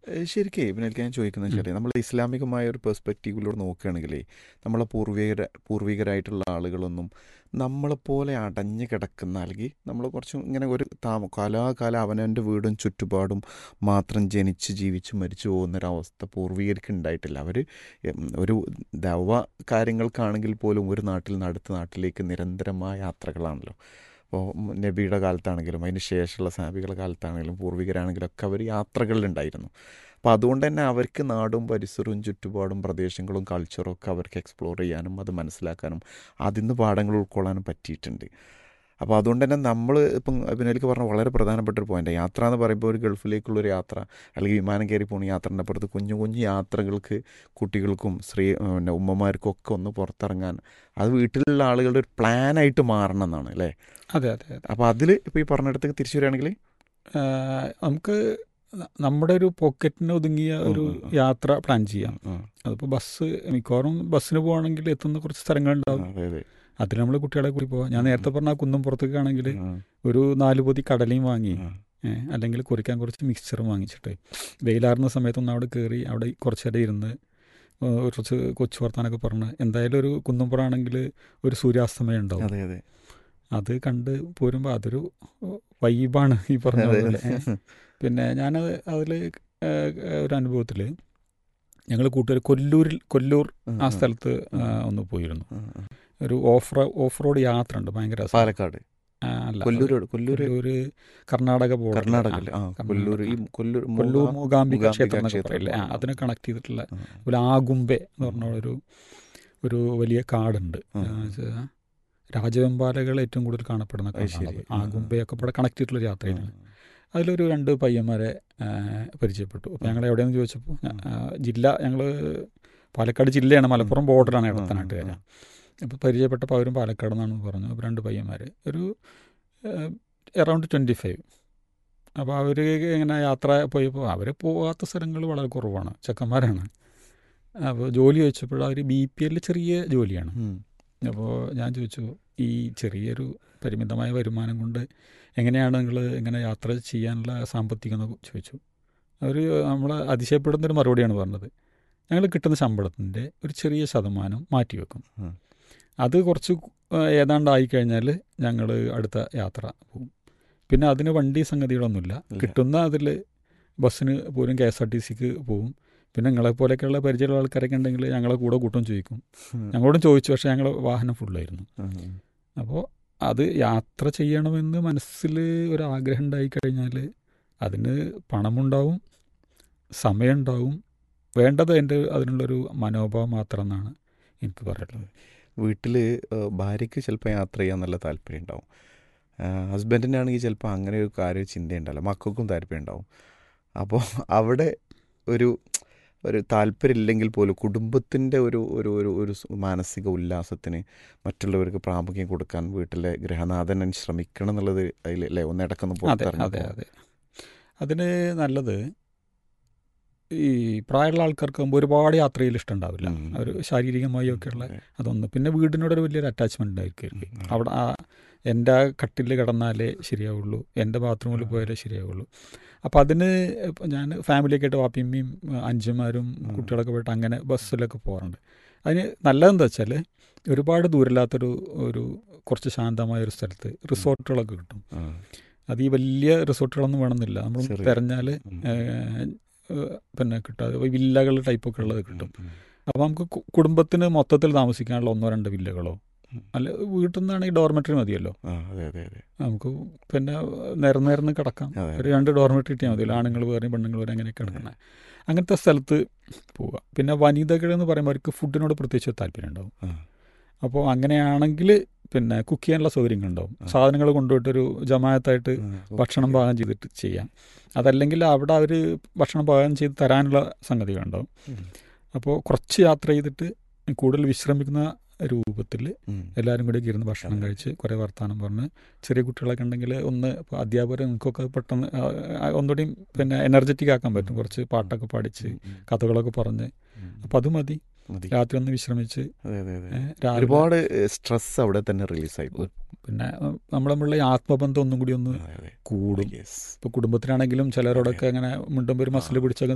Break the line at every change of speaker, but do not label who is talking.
ശരിക്കേ പിന്നെ എനിക്ക് ഞാൻ ചോദിക്കുന്നത് വെച്ചാൽ നമ്മൾ ഇസ്ലാമികമായ ഒരു പെർസ്പെക്റ്റീവിലൂടെ നോക്കുകയാണെങ്കിലേ നമ്മളെ പൂർവികര പൂർവികരായിട്ടുള്ള ആളുകളൊന്നും നമ്മളെപ്പോലെ അടഞ്ഞു കിടക്കുന്ന അല്ലെങ്കിൽ നമ്മൾ കുറച്ചും ഇങ്ങനെ ഒരു താമ കാലാകാലം അവനവൻ്റെ വീടും ചുറ്റുപാടും മാത്രം ജനിച്ച് ജീവിച്ച് മരിച്ചു പോകുന്നൊരവസ്ഥ പൂർവികർക്ക് ഉണ്ടായിട്ടില്ല അവർ ഒരു ദവ കാര്യങ്ങൾക്കാണെങ്കിൽ പോലും ഒരു നാട്ടിൽ നിന്ന് അടുത്ത നാട്ടിലേക്ക് നിരന്തരമായ യാത്രകളാണല്ലോ അപ്പോൾ നബിയുടെ കാലത്താണെങ്കിലും അതിന് ശേഷമുള്ള സാബികളുടെ കാലത്താണെങ്കിലും പൂർവികരാണെങ്കിലും ഒക്കെ അവർ യാത്രകളിലുണ്ടായിരുന്നു അപ്പോൾ അതുകൊണ്ട് തന്നെ അവർക്ക് നാടും പരിസരവും ചുറ്റുപാടും പ്രദേശങ്ങളും കൾച്ചറും ഒക്കെ അവർക്ക് എക്സ്പ്ലോർ ചെയ്യാനും അത് മനസ്സിലാക്കാനും അതിൽ നിന്ന് പാഠങ്ങൾ ഉൾക്കൊള്ളാനും പറ്റിയിട്ടുണ്ട് അപ്പോൾ അതുകൊണ്ട് തന്നെ നമ്മൾ ഇപ്പം അഭിനയിലേക്ക് പറഞ്ഞ വളരെ പ്രധാനപ്പെട്ട ഒരു പോയിന്റ് യാത്ര എന്ന് പറയുമ്പോൾ ഒരു ഗൾഫിലേക്കുള്ള ഒരു യാത്ര അല്ലെങ്കിൽ വിമാനം കയറി പോകുന്ന യാത്രൻ്റെ അപ്പുറത്ത് കുഞ്ഞു കുഞ്ഞു യാത്രകൾക്ക് കുട്ടികൾക്കും സ്ത്രീ പിന്നെ ഉമ്മമാർക്കും ഒക്കെ ഒന്ന് പുറത്തിറങ്ങാൻ അത് വീട്ടിലുള്ള ആളുകളുടെ ഒരു പ്ലാനായിട്ട് മാറണം എന്നാണ് അല്ലേ
അതെ അതെ അതെ
അപ്പോൾ അതിൽ ഇപ്പോൾ ഈ പറഞ്ഞിടത്തേക്ക് തിരിച്ചു വരികയാണെങ്കിൽ
ആ, നമുക്ക് ന- നമ്മുടെ ഒരു പോക്കറ്റിന് ഒതുങ്ങിയ ഒരു
ഉം, ഉം.
യാത്ര പ്ലാൻ ചെയ്യാം
ഉം,
അതിപ്പോൾ ബസ് മിക്കവാറും ബസ്സിന് പോകണമെങ്കിൽ എത്തുന്ന കുറച്ച് സ്ഥലങ്ങളുണ്ടാവും
അതെ അതെ
അതിൽ നമ്മൾ കുട്ടികളെ കൂടി പോവാം ഞാൻ നേരത്തെ പറഞ്ഞ ആ കുന്നും പുറത്തേക്കാണെങ്കിൽ
ഉം,
ഒരു നാല് പൊതി കടലയും വാങ്ങി
ഉം,
ഏ, അല്ലെങ്കിൽ കുറിക്കാൻ കുറച്ച് മിക്സ്ചറും വാങ്ങിച്ചിട്ട് വെയിലാറുന്ന സമയത്തൊന്ന് അവിടെ കയറി അവിടെ കുറച്ച് നേരം ഇരുന്ന് ഏ, കുറച്ച് കൊച്ചു വർത്താനൊക്കെ പറഞ്ഞ് എന്തായാലും ഒരു കുന്നുംപുറമാണെങ്കിൽ ഒരു സൂര്യാസ്തമയം ഉണ്ടാവും
അതെ അതെ
അത് കണ്ട് പോരുമ്പോൾ അതൊരു വൈബാണ് ഈ പറഞ്ഞ
അതെ,
പോലെ ഏ.
അതെ.
പിന്നെ ഞാനത് അതിൽ ഒരു അനുഭവത്തിൽ ഞങ്ങൾ കൂട്ടുകാർ കൊല്ലൂരിൽ കൊല്ലൂർ
ഉം,
ആ
ഉം,
സ്ഥലത്ത് ആ,
ഉം.
ഒന്ന് പോയിരുന്നു
ഉം, ഉം.
ഒരു ഓഫ് റോ ഓഫ് റോഡ് യാത്ര ഉണ്ട് ഭയങ്കര രസം.
പാലക്കാട്
ആ, അല്ല
കൊല്ലൂർ കൊല്ലൂർ
കൊല്ലൂര് കർണാടക ബോർഡർ
കർണാടക അല്ലേ ആ കൊല്ലൂർ ഈ കൊല്ലൂർ
കൊല്ലൂർ
മൂകാ-
മൂകാംബിക
മൂകാംബിക
ക്ഷേത്രം എന്നൊക്കെ
ക്ഷേത്രം.
പറയില്ലേ ആ അതിനെ കണക്ട് ചെയ്തിട്ടുള്ള
ഉം,
ഒരു ആഗുംബെ എന്ന് പറഞ്ഞ ഒരു ഒരു വലിയ കാടുണ്ട്
ഉം.
ആ, വെച്ചാ രാജവെമ്പാലകൾ ഏറ്റവും കൂടുതൽ കാണപ്പെടുന്ന
അത് ശരി.
കാടാണത്
ആ, ആ.
ആഗുംബയൊക്കെ ഇവിടെ കണക്ട് ചെയ്തിട്ടുള്ള ഒരു
ഉം,
യാത്രയാണ് അതിലൊരു രണ്ട് പയ്യന്മാരെ ആ, പരിചയപ്പെട്ടു അപ്പോൾ ഞങ്ങൾ എവിടെയെന്ന് ചോദിച്ചപ്പോൾ ആ, ജില്ല ഞങ്ങൾ പാലക്കാട് ജില്ലയാണ് മലപ്പുറം ബോർഡറാണ്
ഉം, ഉം,
ഇടത്തനാട്ടുകാര
ഉം.
അപ്പോൾ പരിചയപ്പെട്ടപ്പോൾ അവരും പാലക്കാട് നിന്നാണ് പറഞ്ഞു അപ്പോൾ രണ്ട് പയ്യന്മാർ ഒരു എറൗണ്ട് ട്വൻറ്റി ഫൈവ് അപ്പോൾ അവർ ഇങ്ങനെ യാത്ര പോയപ്പോൾ അവർ പോകാത്ത സ്ഥലങ്ങൾ വളരെ കുറവാണ് ചെക്കന്മാരാണ് അപ്പോൾ ജോലി ചോദിച്ചപ്പോൾ അവർ ബി പി എല്ലിൽ ചെറിയ ജോലിയാണ്
ഉം.
അപ്പോൾ ഞാൻ ചോദിച്ചു ഈ ചെറിയൊരു പരിമിതമായ വരുമാനം കൊണ്ട് എങ്ങനെയാണ് നിങ്ങൾ ഇങ്ങനെ യാത്ര ചെയ്യാനുള്ള സാമ്പത്തികം എന്ന് ചോദിച്ചു അവർ നമ്മൾ അതിശയപ്പെടുന്നൊരു മറുപടിയാണ് പറഞ്ഞത് ഞങ്ങൾ കിട്ടുന്ന ശമ്പളത്തിൻ്റെ ഒരു ചെറിയ ശതമാനം മാറ്റിവെക്കും
ഉം.
അത് കുറച്ച് ആ, ഏതാണ്ട് ആയിക്കഴിഞ്ഞാൽ ഞങ്ങൾ അടുത്ത യാത്ര പോകും പിന്നെ അതിന് വണ്ടി സംഗതികളൊന്നുമില്ല
ഇല്ല.
കിട്ടുന്ന അതിൽ ബസ്സിന് പോലും കെ എസ് ആർ ടി സിക്ക് പോകും പിന്നെ നിങ്ങളെപ്പോലെയൊക്കെയുള്ള പരിചയമുള്ള ആൾക്കാരൊക്കെ ഉണ്ടെങ്കിൽ ഞങ്ങളെ കൂടെ കൂട്ടും ചോദിക്കും
ഉം.
ഞങ്ങളോടും ചോദിച്ചു പക്ഷേ ഞങ്ങൾ വാഹനം ഫുള്ളായിരുന്നു
ഉം, ഉം.
അപ്പോൾ അത് യാത്ര ചെയ്യണമെന്ന് മനസ്സിൽ ഒരു ആഗ്രഹം ഉണ്ടായി കഴിഞ്ഞാൽ അതിന് പണമുണ്ടാവും സമയമുണ്ടാവും വേണ്ടത് എൻ്റെ അതിനുള്ളൊരു മനോഭാവം മാത്രം എന്നാണ് എനിക്ക് പറയുള്ളത്
വീട്ടിൽ ഭാര്യയ്ക്ക് ചിലപ്പോൾ യാത്ര ചെയ്യാൻ നല്ല താല്പര്യം ഉണ്ടാവും ഹസ്ബൻഡിനാണെങ്കിൽ ചിലപ്പോൾ അങ്ങനെ ഒരു കാര്യം ചിന്തയുണ്ടാവില്ല മക്കൾക്കും താല്പര്യം ഉണ്ടാവും അപ്പോൾ അവിടെ ഒരു ഒരു താല്പര്യമില്ലെങ്കിൽ പോലും കുടുംബത്തിൻ്റെ ഒരു ഒരു ഒരു ഒരു സ് മാനസിക ഉല്ലാസത്തിന് മറ്റുള്ളവർക്ക് പ്രാമുഖ്യം കൊടുക്കാൻ വീട്ടിലെ ഗൃഹനാഥൻ ശ്രമിക്കണം എന്നുള്ളത് അതിൽ അല്ലേ ഒന്ന് ഇടക്കൊന്ന്
അതെ അതെ
പുറത്തിറങ്ങി
അതെ അതിന് നല്ലത് ഈ പ്രായമുള്ള ആൾക്കാർക്കാകുമ്പോൾ ഒരുപാട് യാത്രയിൽ ഇഷ്ടമുണ്ടാവില്ല
ഉം.
അവർ ശാരീരികമായി ഒക്കെയുള്ള അതൊന്ന് പിന്നെ വീടിനോടൊരു വലിയൊരു അറ്റാച്ച്മെൻ്റ് ഉണ്ടായിരിക്കും
ഉം.
അവിടെ ആ എൻ്റെ ആ കട്ടിൽ കിടന്നാലേ ശരിയാവുള്ളൂ എൻ്റെ ബാത്റൂമിൽ പോയാലേ ശരിയാവുള്ളൂ അപ്പോൾ അതിന് ഇപ്പം ഞാൻ ഫാമിലിയൊക്കെ ആയിട്ട് വാപ്പിയമ്മയും അഞ്ചന്മാരും
ഉം.
കുട്ടികളൊക്കെ പോയിട്ട് അങ്ങനെ ബസ്സിലൊക്കെ പോകാറുണ്ട് അതിന് നല്ലതെന്താ വെച്ചാൽ ഒരുപാട് ദൂരമില്ലാത്തൊരു ഒരു കുറച്ച് ശാന്തമായ ഒരു സ്ഥലത്ത് റിസോർട്ടുകളൊക്കെ കിട്ടും
ആ.
അത് ഈ വലിയ റിസോർട്ടുകളൊന്നും വേണമെന്നില്ല നമ്മൾ
ചെറിയ.
തിരഞ്ഞാൽ
ഉം.
പിന്നെ കിട്ടാതെ വില്ലകൾ ടൈപ്പൊക്കെ ഉള്ളത് കിട്ടും
ഉം.
അപ്പോൾ നമുക്ക് കു- കുടുംബത്തിന് മൊത്തത്തിൽ താമസിക്കാനുള്ള ഒന്നോ രണ്ടോ വില്ലകളോ
ഉം.
അല്ല വീട്ടിൽ നിന്നാണെങ്കിൽ ഡോർമെറ്ററി മതിയല്ലോ
ആ അതെ അതെ അതെ
നമുക്ക് പിന്നെ നിരന്ന് നിരന്ന് കിടക്കാം
അതെ.
ഒരു രണ്ട് ഡോർമെറ്ററി കിട്ടിയാൽ മതിയല്ലോ ആണുങ്ങൾ വേറെയും പെണ്ണുങ്ങൾ വേറെ അങ്ങനെയൊക്കെ കിടക്കണേ അങ്ങനത്തെ സ്ഥലത്ത് പോവുക പിന്നെ വനിതകൾ എന്ന് പറയുമ്പോൾ അവർക്ക് ഫുഡിനോട് പ്രത്യേകിച്ച് ഒരു താല്പര്യം ഉണ്ടാവും
ആ.
അപ്പോൾ അങ്ങനെയാണെങ്കിൽ പിന്നെ കുക്ക് ചെയ്യാനുള്ള സൗകര്യങ്ങളുണ്ടാവും
ആ.
സാധനങ്ങൾ കൊണ്ടുപോയിട്ടൊരു ജമായത്തായിട്ട്
ആ,
ഭക്ഷണം പാകം ചെയ്തിട്ട് ചെയ്യാം അതല്ലെങ്കിൽ അവിടെ അവർ ഭക്ഷണം പാകം ചെയ്ത് തരാനുള്ള സംഗതികളുണ്ടാവും
ഉം.
അപ്പോൾ കുറച്ച് യാത്ര ചെയ്തിട്ട് കൂടുതൽ വിശ്രമിക്കുന്ന രൂപത്തിൽ
ഉം.
എല്ലാവരും കൂടി ഇരുന്ന് ഭക്ഷണം
അതെ.
കഴിച്ച് കുറേ വർത്തമാനം പറഞ്ഞ് ചെറിയ കുട്ടികളൊക്കെ ഉണ്ടെങ്കിൽ ഒന്ന് ഇപ്പോൾ അധ്യാപകർ നിങ്ങൾക്കൊക്കെ പെട്ടെന്ന് ആ, ആ, ഒന്നുകൂടി പിന്നെ എനർജറ്റിക് ആക്കാൻ പറ്റും കുറച്ച് പാട്ടൊക്കെ പാടിച്ച്
ഉം. ഉം.
കഥകളൊക്കെ പറഞ്ഞ്
ഉം.
അപ്പോൾ അത് മതി
മതി
രാത്രി ഒന്ന് വിശ്രമിച്ച്
അതെ അതെ അതെ
ഏ, രാവിലെ
ഒരുപാട് സ്ട്രെസ് അവിടെ തന്നെ റിലീസായി പോകും
പിന്നെ നമ്മൾ തമ്മിലുള്ള ഈ ആത്മബന്ധം ഒന്നും കൂടി ഒന്ന്
അതെ അതെ
കൂടും
യെസ്
ഇപ്പോൾ കുടുംബത്തിലാണെങ്കിലും ചിലരോടൊക്കെ അങ്ങനെ മുണ്ടുമ്പോൾ ഒരു മസിൽ പിടിച്ചൊക്കെ